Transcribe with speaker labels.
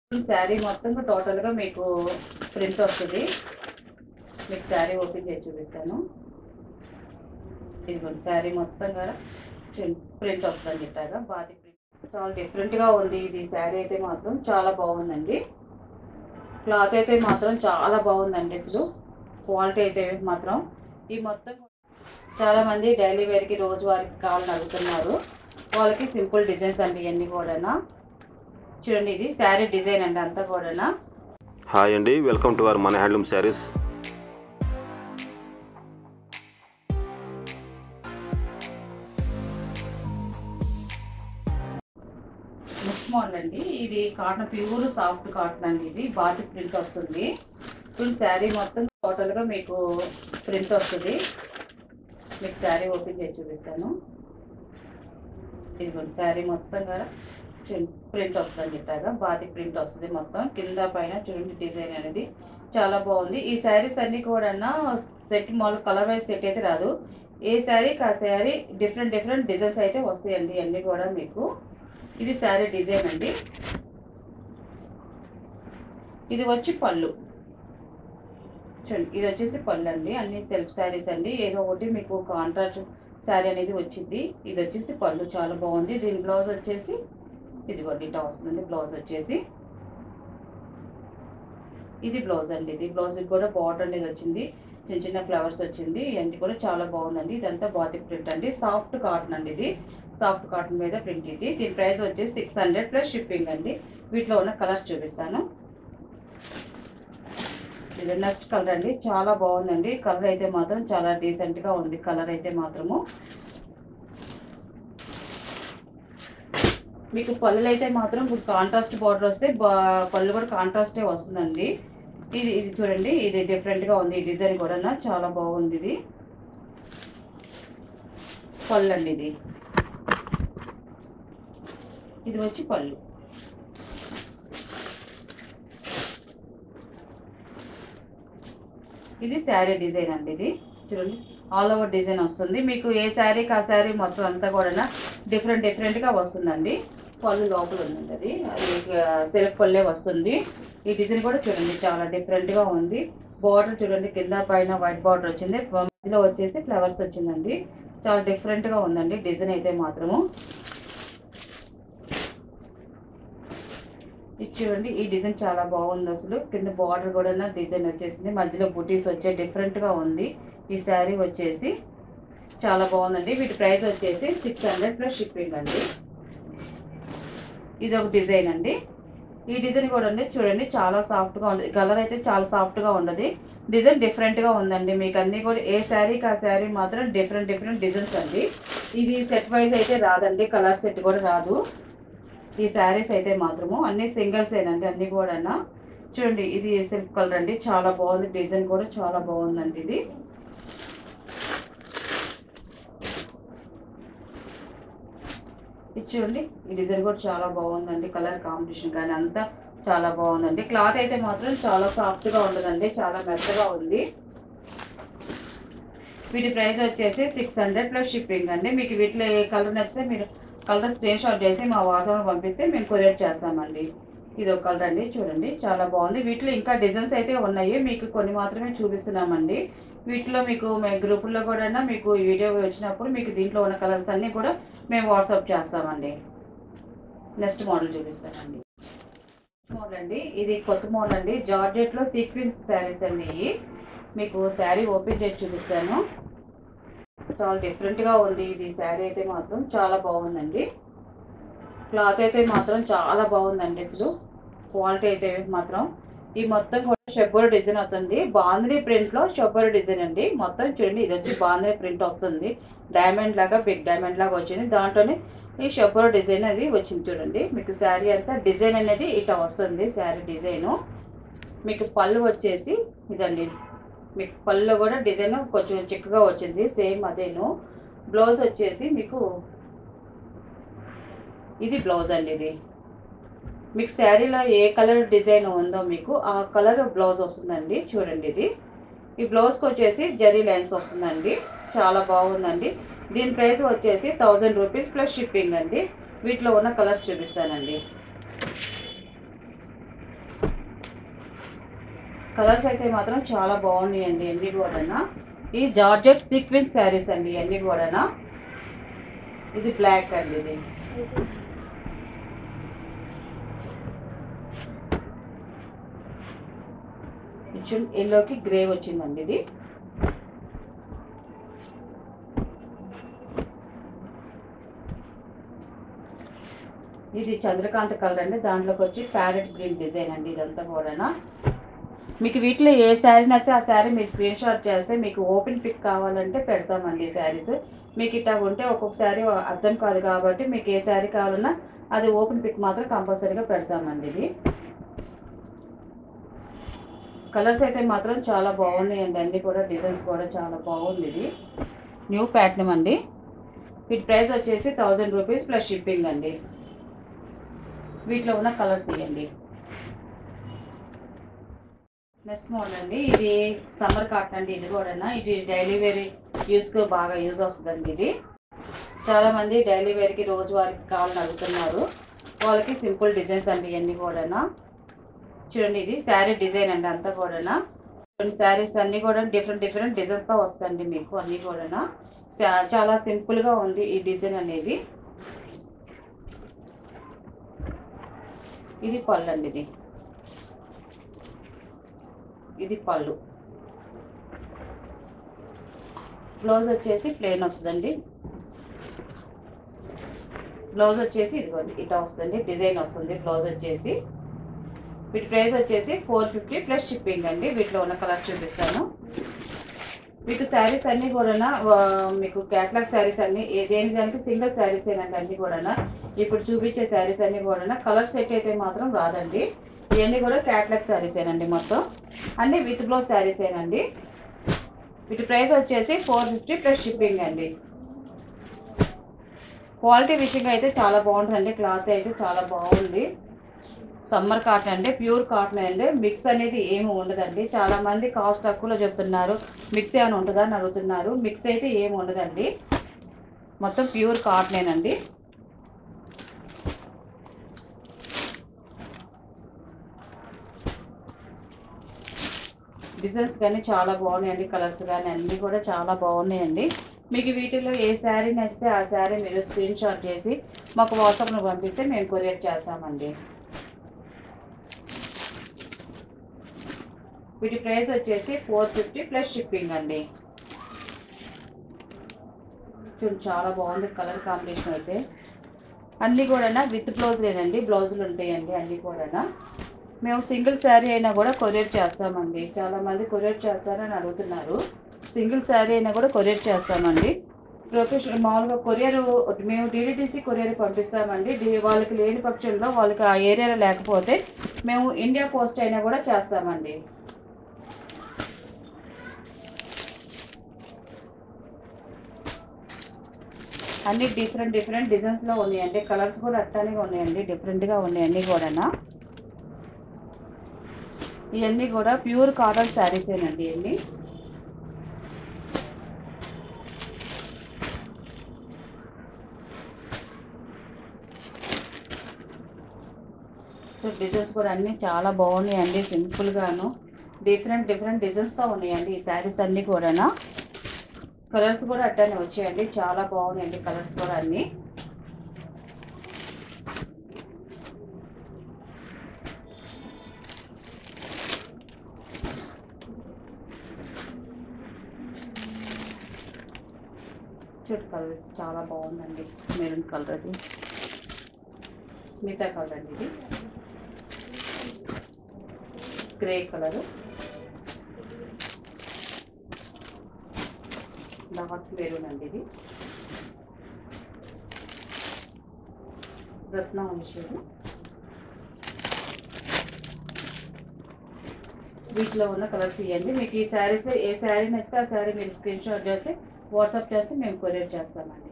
Speaker 1: శారీ మొత్తం టోటల్గా మీకు ప్రింట్ వస్తుంది మీకు శారీ ఓపెన్ చేసి చూపిస్తాను ఇదిగోండి శారీ మొత్తంగా ప్రింట్ వస్తుంది ఇట్లాగా బాతి ప్రింట్ చాలా డిఫరెంట్గా ఉంది ఇది శారీ అయితే మాత్రం చాలా బాగుందండి క్లాత్ అయితే మాత్రం చాలా బాగుందండి అసలు క్వాలిటీ అయితే మాత్రం ఈ మొత్తం చాలా మంది డైలీ వేర్కి రోజువారికి కావాలని అడుగుతున్నారు వాళ్ళకి సింపుల్ డిజైన్స్ అండి ఇవన్నీ కూడా చూడండి ఇది శారీ డిజైన్ అండి అంతా కూడా
Speaker 2: హాయ్ అండి వెల్కమ్ టు అవర్ మన హ్యాండ్లూమ్ శారీస్
Speaker 1: నెక్స్ట్ మోడల్ అండి ఇది కాటన్ ప్యూర్ సాఫ్ట్ కాటన్ అండి ఇది బాటి ప్రింట్ వస్తుంది ఫుల్ శారీ మొత్తం టోటల్గా మీకు ప్రింట్ వస్తుంది మీకు శారీ ఓపెన్ చేసి చూపిస్తాను ఇదిగోండి శారీ మొత్తంగా ప్రింట్ వస్తుంది ఇట్లాగా బాతి ప్రింట్ వస్తుంది మొత్తం కింద పైన చూడండి డిజైన్ అనేది చాలా బాగుంది ఈ శారీస్ అన్ని కూడా సెట్ మాల్ కలర్ వైజ్ సెట్ అయితే రాదు ఏ శారీ ఆ శారీ డిఫరెంట్ డిఫరెంట్ డిజైన్స్ అయితే వస్తాయండి అన్నీ కూడా మీకు ఇది శారీ డిజైన్ అండి ఇది వచ్చి పళ్ళు చూడండి ఇది వచ్చేసి పళ్ళు అండి అన్ని సెల్ఫ్ శారీస్ అండి ఏదో ఒకటి మీకు కాంట్రాక్ట్ శారీ అనేది వచ్చింది ఇది వచ్చేసి పళ్ళు చాలా బాగుంది దీని బ్లౌజ్ వచ్చేసి ఇదిగోండి ఇట్లా వస్తుందండి బ్లౌజ్ వచ్చేసి ఇది బ్లౌజ్ అండి ఇది బ్లౌజ్ కూడా బార్డర్ అనేది వచ్చింది చిన్న చిన్న ఫ్లవర్స్ వచ్చింది ఇవన్నీ కూడా చాలా బాగుందండి ఇదంతా బాతిక్ ప్రింట్ అండి సాఫ్ట్ కాటన్ అండి ఇది సాఫ్ట్ కాటన్ మీద ప్రింట్ ఇది దీని ప్రైస్ వచ్చేసి సిక్స్ హండ్రెడ్ ప్లస్ షిప్పింగ్ అండి వీటిలో ఉన్న కలర్స్ చూపిస్తాను ఇది నెక్స్ట్ కలర్ అండి చాలా బాగుందండి కలర్ అయితే మాత్రం చాలా డీసెంట్గా ఉంది కలర్ అయితే మాత్రము మీకు పళ్ళు అయితే మాత్రం కాంట్రాస్ట్ బార్డర్ వస్తే బా- పళ్ళు కూడా కాంట్రాస్టే వస్తుందండి ఇది ఇది చూడండి ఇది డిఫరెంట్గా ఉంది ఈ డిజైన్ కూడా చాలా బాగుంది ఇది పళ్ళు అండి ఇది ఇది వచ్చి పళ్ళు ఇది శారీ డిజైన్ అండి ఇది చూడండి ఆల్ ఓవర్ డిజైన్ వస్తుంది మీకు ఏ శారీకి ఆ శారీ మొత్తం అంతా కూడా డిఫరెంట్ డిఫరెంట్గా వస్తుందండి పళ్ళు లోపల ఉందండి అది అది సెల్ఫ్ పళ్ళే వస్తుంది ఈ డిజైన్ కూడా చూడండి చాలా డిఫరెంట్గా ఉంది బార్డర్ చూడండి కింద పైన వైట్ బార్డర్ వచ్చింది మధ్యలో వచ్చేసి ఫ్లవర్స్ వచ్చిందండి చాలా డిఫరెంట్గా ఉందండి డిజైన్ అయితే మాత్రము ఇది చూడండి ఈ డిజైన్ చాలా బాగుంది అసలు కింద బార్డర్ కూడా డిజైన్ వచ్చేసింది మధ్యలో బుటీస్ వచ్చే డిఫరెంట్గా ఉంది ఈ శారీ వచ్చేసి చాలా బాగుందండి వీటి ప్రైస్ వచ్చేసి సిక్స్ హండ్రెడ్ ప్లస్ షిప్పింగ్ అండి ఇది ఒక డిజైన్ అండి ఈ డిజైన్ కూడా అండి చూడండి చాలా సాఫ్ట్గా ఉంది కలర్ అయితే చాలా సాఫ్ట్గా ఉండదు డిజైన్ డిఫరెంట్గా ఉందండి మీకు అన్నీ కూడా ఏ శారీకి ఆ శారీ మాత్రం డిఫరెంట్ డిఫరెంట్ డిజైన్స్ అండి ఇది సెట్ వైజ్ అయితే రాదండి కలర్ సెట్ కూడా రాదు ఈ శారీస్ అయితే మాత్రము అన్ని సింగిల్స్ ఏనండి అన్ని కూడా చూడండి ఇది సిల్క్ కలర్ అండి చాలా బాగుంది డిజైన్ కూడా చాలా బాగుందండి ఇది ఇది చూడండి ఈ డిజైన్ కూడా చాలా బాగుందండి కలర్ కాంబినేషన్ కానీ అంతా చాలా బాగుందండి క్లాత్ అయితే మాత్రం చాలా సాఫ్ట్గా ఉండదండి చాలా మెత్తగా ఉంది వీటి ప్రైస్ వచ్చేసి సిక్స్ హండ్రెడ్ ప్లస్ షిప్పింగ్ అండి మీకు వీటిలో ఏ కలర్ నచ్చితే మీరు కలర్ స్క్రీన్ షాట్ చేసి మా వాట్సాప్లో పంపిస్తే మేము కొరియర్ చేస్తామండి ఇది ఒక కలర్ అండి చూడండి చాలా బాగుంది వీటిలో ఇంకా డిజైన్స్ అయితే ఉన్నాయి మీకు కొన్ని మాత్రమే చూపిస్తున్నామండి వీటిలో మీకు మేము గ్రూపుల్లో కూడా మీకు ఈ వీడియో వచ్చినప్పుడు మీకు దీంట్లో ఉన్న కలర్స్ అన్నీ కూడా మేము వాట్సాప్ చేస్తామండి నెక్స్ట్ మోడల్ చూపిస్తామండి మోడల్ అండి ఇది కొత్త మోడల్ అండి జార్జెట్లో సీక్వెన్స్ శారీస్ అండి ఇవి మీకు శారీ ఓపెన్ చేసి చూపిస్తాను చాలా డిఫరెంట్గా ఉంది ఇది శారీ అయితే మాత్రం చాలా బాగుందండి క్లాత్ అయితే మాత్రం చాలా బాగుందండి అసలు క్వాలిటీ అయితే మాత్రం ఈ మొత్తం కూడా షబ్బర్ డిజైన్ అవుతుంది బాంద్రీ ప్రింట్లో షబ్బర్ డిజైన్ అండి మొత్తం చూడండి ఇది వచ్చి బాంద్రీ ప్రింట్ వస్తుంది డైమండ్ లాగా బిగ్ డైమండ్ లాగా వచ్చింది దాంట్లోనే ఈ షబ్బర్ డిజైన్ అది వచ్చింది చూడండి మీకు శారీ అంతా డిజైన్ అనేది ఇట్లా వస్తుంది శారీ డిజైను మీకు పళ్ళు వచ్చేసి ఇదండి మీకు పళ్ళు కూడా డిజైన్ కొంచెం చిక్కగా వచ్చింది సేమ్ అదేను బ్లౌజ్ వచ్చేసి మీకు ఇది బ్లౌజ్ అండి ఇది మీకు శారీలో ఏ కలర్ డిజైన్ ఉందో మీకు ఆ కలర్ బ్లౌజ్ వస్తుందండి చూడండి ఇది ఈ బ్లౌజ్కి వచ్చేసి జరీ లైన్స్ వస్తుందండి చాలా బాగుందండి దీని ప్రైస్ వచ్చేసి థౌజండ్ రూపీస్ ప్లస్ షిప్పింగ్ అండి వీటిలో ఉన్న కలర్స్ చూపిస్తానండి కలర్స్ అయితే మాత్రం చాలా బాగున్నాయండి అన్ని కూడా ఈ జార్జెట్ సీక్వెన్స్ శారీస్ అండి అన్ని కూడా ఇది బ్లాక్ అండి ఇది కొంచెం ఎల్లోకి గ్రే వచ్చిందండి ఇది ఇది చంద్రకాంత కలర్ అండి దాంట్లోకి వచ్చి ప్యారెట్ గ్రీన్ డిజైన్ అండి ఇదంతా కూడా మీకు వీటిలో ఏ శారీ నచ్చే ఆ శారీ మీరు స్క్రీన్ షాట్ చేస్తే మీకు ఓపెన్ పిక్ కావాలంటే పెడతామండి ఈ శారీస్ మీకు ఇట్లా ఉంటే ఒక్కొక్క శారీ అర్థం కాదు కాబట్టి మీకు ఏ శారీ కావాలన్నా అది ఓపెన్ పిక్ మాత్రం కంపల్సరీగా పెడతామండి ఇది కలర్స్ అయితే మాత్రం చాలా బాగున్నాయండి అన్నీ కూడా డిజైన్స్ కూడా చాలా బాగుంది ఇది న్యూ ప్యాటర్న్ అండి వీటి ప్రైస్ వచ్చేసి థౌజండ్ రూపీస్ ప్లస్ షిప్పింగ్ అండి వీటిలో ఉన్న కలర్స్ ఇవ్వండి నెక్స్ట్ మోడల్ అండి ఇది సమ్మర్ కాటన్ అండి ఇది కూడా ఇది డైలీ వేర్ యూస్కి బాగా యూజ్ వస్తుందండి ఇది చాలా మంది డైలీ వేర్కి రోజు వారికి కావాలని అడుగుతున్నారు వాళ్ళకి సింపుల్ డిజైన్స్ అండి ఇవన్నీ కూడా చూడండి ఇది శారీ డిజైన్ అండి అంతా కూడా శారీస్ అన్నీ కూడా డిఫరెంట్ డిఫరెంట్ డిజైన్స్తో వస్తాయండి మీకు అన్నీ కూడా చాలా సింపుల్గా ఉంది ఈ డిజైన్ అనేది ఇది పళ్ళు అండి ఇది ఇది పళ్ళు బ్లౌజ్ వచ్చేసి ప్లెయిన్ వస్తుందండి బ్లౌజ్ వచ్చేసి ఇదిగోండి ఇట్లా వస్తుంది డిజైన్ వస్తుంది బ్లౌజ్ వచ్చేసి వీటి ప్రైస్ వచ్చేసి ఫోర్ ఫిఫ్టీ ప్లస్ షిప్పింగ్ అండి వీటిలో ఉన్న కలర్ చూపిస్తాను మీకు శారీస్ అన్నీ కూడా మీకు క్యాట్లాగ్ శారీస్ అన్ని ఏ- దేని దానికి సింగిల్ శారీస్ ఏనండి అన్నీ కూడా ఇప్పుడు చూపించే శారీస్ అన్నీ కూడా కలర్ సెట్ అయితే మాత్రం రాదండి ఇవన్నీ కూడా క్యాట్లాగ్ శారీస్ ఏనండి మొత్తం అన్నీ విత్ బ్లౌజ్ శారీస్ ఏనండి వీటి ప్రైస్ వచ్చేసి ఫోర్ ఫిఫ్టీ ప్లస్ షిప్పింగ్ అండి క్వాలిటీ విషయంగా అయితే చాలా బాగుంటుందండి క్లాత్ అయితే చాలా బాగుంది సమ్మర్ కాటన్ అంటే ప్యూర్ కాటన్ అండి మిక్స్ అనేది ఏమి ఉండదండి చాలా మంది కాస్ట్ తక్కువలో చెప్తున్నారు మిక్స్ ఏమైనా ఉంటుందా అని అడుగుతున్నారు మిక్స్ అయితే ఏమి ఉండదండి మొత్తం ప్యూర్ కాటనేనండి డిజైన్స్ కానీ చాలా బాగున్నాయండి కలర్స్ కానీ అన్నీ కూడా చాలా బాగున్నాయండి మీకు వీటిలో ఏ శారీ నచ్చితే ఆ శారీ మీరు స్క్రీన్ షాట్ చేసి మాకు వాట్సాప్లో పంపిస్తే మేము కొరియర్ చేస్తామండి వీటి ప్రైస్ వచ్చేసి ఫోర్ ఫిఫ్టీ ప్లస్ షిప్పింగ్ అండి చూడండి చాలా బాగుంది కలర్ కాంబినేషన్ అయితే అన్నీ కూడా విత్ బ్లౌజ్లేనండి బ్లౌజులు ఉంటాయండి అన్నీ కూడా మేము సింగిల్ శారీ అయినా కూడా కొరియర్ చేస్తామండి చాలామంది కొరియర్ చేస్తారని అడుగుతున్నారు సింగిల్ శారీ అయినా కూడా కొరియర్ చేస్తామండి ప్రొఫెషన్ మామూలుగా కొరియర్ మేము డీడీటీసీ కొరియర్ పంపిస్తామండి డి- వాళ్ళకి లేని పక్షంలో వాళ్ళకి ఆ ఏరియాలో లేకపోతే మేము ఇండియా పోస్ట్ అయినా కూడా చేస్తామండి అన్ని డిఫరెంట్ డిఫరెంట్ డిజైన్స్లో ఉన్నాయండి కలర్స్ కూడా అట్టానే ఉన్నాయండి డిఫరెంట్గా ఉన్నాయి అన్నీ కూడా ఇవన్నీ కూడా ప్యూర్ కాటన్ శారీసేనండి ఇవన్నీ సో డిజైన్స్ కూడా అన్నీ చాలా బాగున్నాయండి సింపుల్గాను డిఫరెంట్ డిఫరెంట్ డిజైన్స్తో ఉన్నాయండి ఈ శారీస్ అన్నీ కూడా కలర్స్ కూడా అట్టానే వచ్చాయండి చాలా బాగున్నాయండి కలర్స్ కూడా అన్నీ చూడు కలర్ చాలా బాగుందండి మెరూన్ కలర్ అది స్మిత కలర్ అండి ఇది గ్రే కలరు డార్క్ మెరూన్ అండి ఇది రత్న షేడు వీటిలో ఉన్న కలర్స్ ఇవ్వండి మీకు ఈ శారీస్ ఏ శారీ నచ్చితే ఆ శారీ మీరు స్క్రీన్ షాట్ చేసి వాట్సాప్ చేస్తే మేము కొరియర్ చేస్తామండి